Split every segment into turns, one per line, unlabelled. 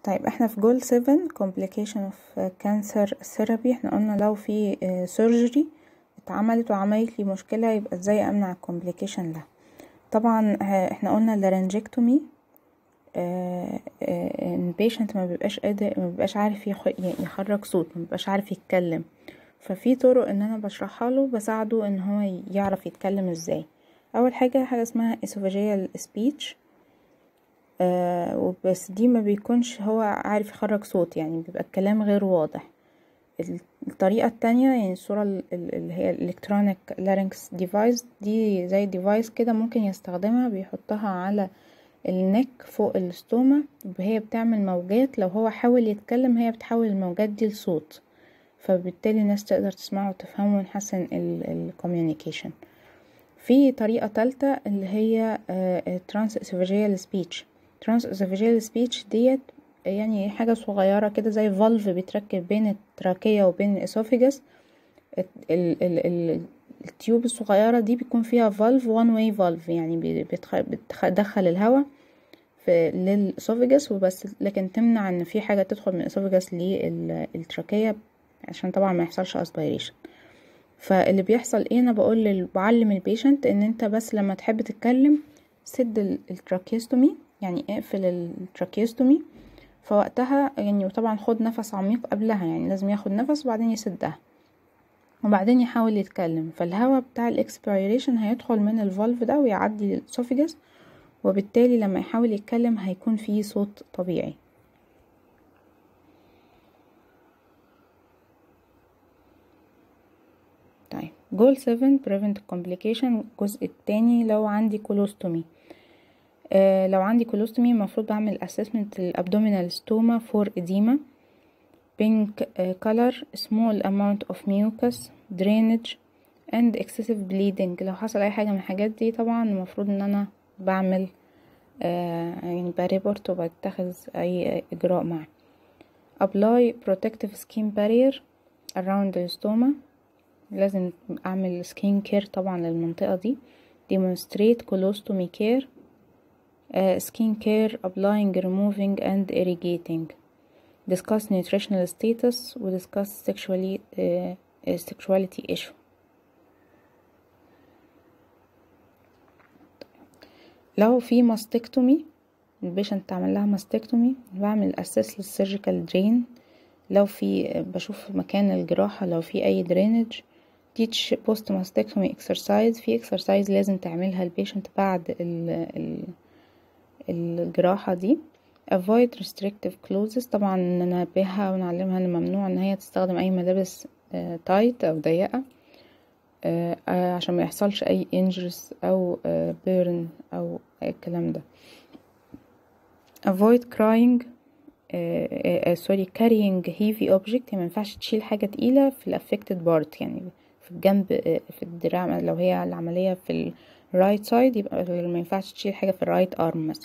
طيب احنا في جول 7 complication of cancer therapy احنا قلنا لو في surgery اتعملت وعملت لي مشكلة يبقى ازاي امنع الكومبليكيشن ده طبعا احنا قلنا اللارنجكتومي البيشنت ما بيبقاش قادر ما بيبقاش عارف يخرج صوت ما بيبقاش عارف يتكلم ففي طرق ان انا بشرحها له بساعده ان هو يعرف يتكلم ازاي اول حاجه حاجه اسمها esophageal speech آه بس دي ما بيكونش هو عارف يخرج صوت يعني بيبقى الكلام غير واضح الطريقة التانية يعني الصورة اللي هي الالكترونيك لارynx ديفايس دي زي ديفايس كده ممكن يستخدمها بيحطها على النك فوق الاستوما وهي بتعمل موجات لو هو حاول يتكلم هي بتحول الموجات دي لصوت فبالتالي الناس تقدر تسمعه وتفهمه ونحسن الكوميونيكيشن في طريقة تالتة اللي هي ترانس اسوفاجيال سبيتش ترانس اسوفاجيال سبيتش ديت يعني حاجة صغيرة كده زي فالف بيتركب بين التراكية وبين الاسوفيجاس التيوب الصغيرة دي بيكون فيها فالف وان واي فالف يعني بتدخل الهواء في للاسوفيجاس وبس لكن تمنع ان في حاجة تدخل من الاسوفيجاس للتراكية عشان طبعا ما يحصلش اسبيريشن فاللي بيحصل ايه انا بقول بعلم البيشنت ان انت بس لما تحب تتكلم سد التراكيستومي يعني اقفل التراكيستومي فوقتها يعني وطبعا خد نفس عميق قبلها يعني لازم ياخد نفس وبعدين يسدها وبعدين يحاول يتكلم فالهواء بتاع الاكسبيريشن هيدخل من الفالف ده ويعدي الاسوفيجاس وبالتالي لما يحاول يتكلم هيكون فيه صوت طبيعي طيب جول 7 prevent complication الجزء التاني لو عندي كولوستومي آه لو عندي كولوستومي المفروض بعمل assessment الابدومينال ستوما فور edema pink uh, color small amount of mucus drainage and excessive bleeding لو حصل اي حاجة من الحاجات دي طبعا المفروض ان انا بعمل آه يعني بريبورت وبتخذ اي اجراء معه apply protective skin barrier around the stoma لازم اعمل سكين كير طبعا للمنطقة دي demonstrate colostomy care uh, skin care applying removing and irrigating discuss nutritional status و discuss sexually uh, sexuality issue لو في ماستكتومي البيشنت تعمل لها ماستكتومي بعمل اساس للسيرجيكال درين لو في بشوف مكان الجراحة لو في اي درينج teach post mastectomy exercise في exercise لازم تعملها البيشنت بعد ال ال الجراحة دي avoid restrictive clothes طبعا ننبهها ونعلمها ان ممنوع ان هي تستخدم اي ملابس تايت او ضيقة عشان ما يحصلش اي injuries او burn او الكلام ده avoid crying سوري carrying heavy object ما ينفعش تشيل حاجة تقيلة في الافكتد بارت يعني في الجنب في الدراع لو هي العملية في الرايت سايد يبقى ما ينفعش تشيل حاجة في الرايت ارم مثلا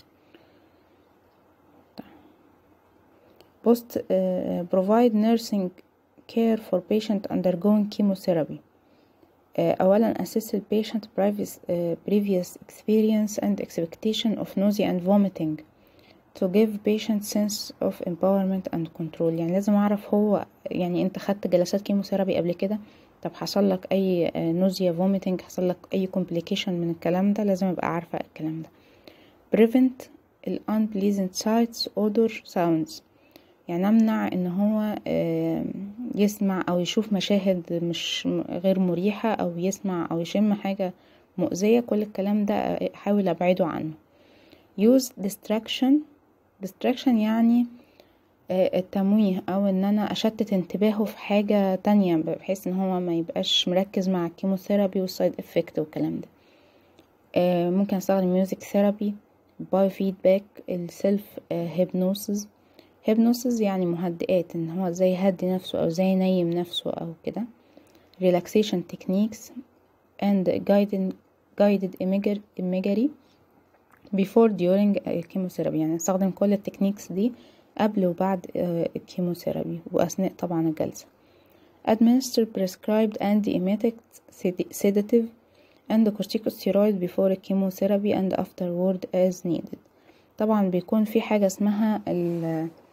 post uh, provide nursing care for patient undergoing chemotherapy uh, أولا assess the patient previous, uh, previous experience and expectation of nausea and vomiting to give patient sense of empowerment and control يعني لازم أعرف هو يعني أنت خدت جلسات كيموثيرابي قبل كده طب حصل لك أي نوزيا vomiting حصل لك أي complication من الكلام ده لازم أبقى عارفة الكلام ده prevent ال unpleasant sights odor sounds يعني امنع ان هو يسمع او يشوف مشاهد مش غير مريحة او يسمع او يشم حاجة مؤذية كل الكلام ده احاول ابعده عنه use distraction distraction يعني التمويه او ان انا اشتت انتباهه في حاجة تانية بحيث ان هو ما يبقاش مركز مع الكيموثيرابي والسايد افكت والكلام ده ممكن استخدم ميوزك ثيرابي باي فيدباك السيلف هيبنوسز هيبنوسز يعني مهدئات ان هو زي يهدي نفسه او زي ينيم نفسه او كده relaxation techniques and guided guided imagery before during chemotherapy يعني استخدم كل التكنيكس دي قبل وبعد الكيموثيرابي واثناء طبعا الجلسة administer prescribed antiemetic sedative and corticosteroid before chemotherapy and afterward as needed طبعا بيكون في حاجة اسمها ال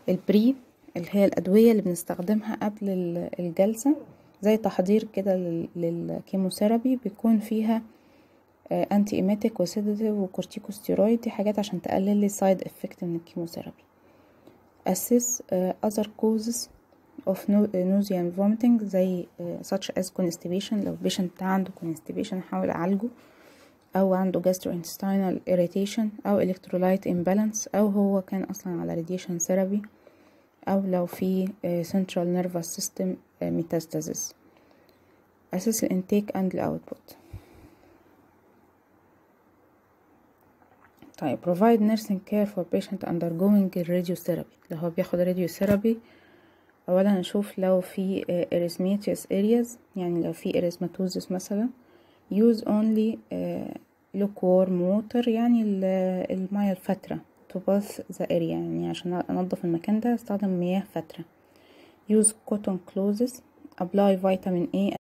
البري اللي هي الأدوية اللي بنستخدمها قبل الجلسة زي تحضير كده للكيموثيرابي بيكون فيها انتي ايميتيك وسيداتيف وكورتيكوستيرويد دي حاجات عشان تقلل لي سايد افكت من الكيموثيرابي assess uh, other causes of nausea and vomiting زي uh, such as constipation لو البيشنت عنده constipation احاول اعالجه او عنده gastrointestinal irritation او electrolyte imbalance او هو كان اصلا على radiation therapy او لو في uh, central nervous system uh, metastasis assess the intake and the output طيب provide nursing care for patient undergoing radiotherapy لو هو بياخد radiotherapy اولا نشوف لو في erythematous areas يعني لو في erythematosis مثلا use only lukewarm water يعني المياه الفترة to bath the area يعني عشان انضف المكان ده استخدم مياه فترة use cotton clothes apply vitamin A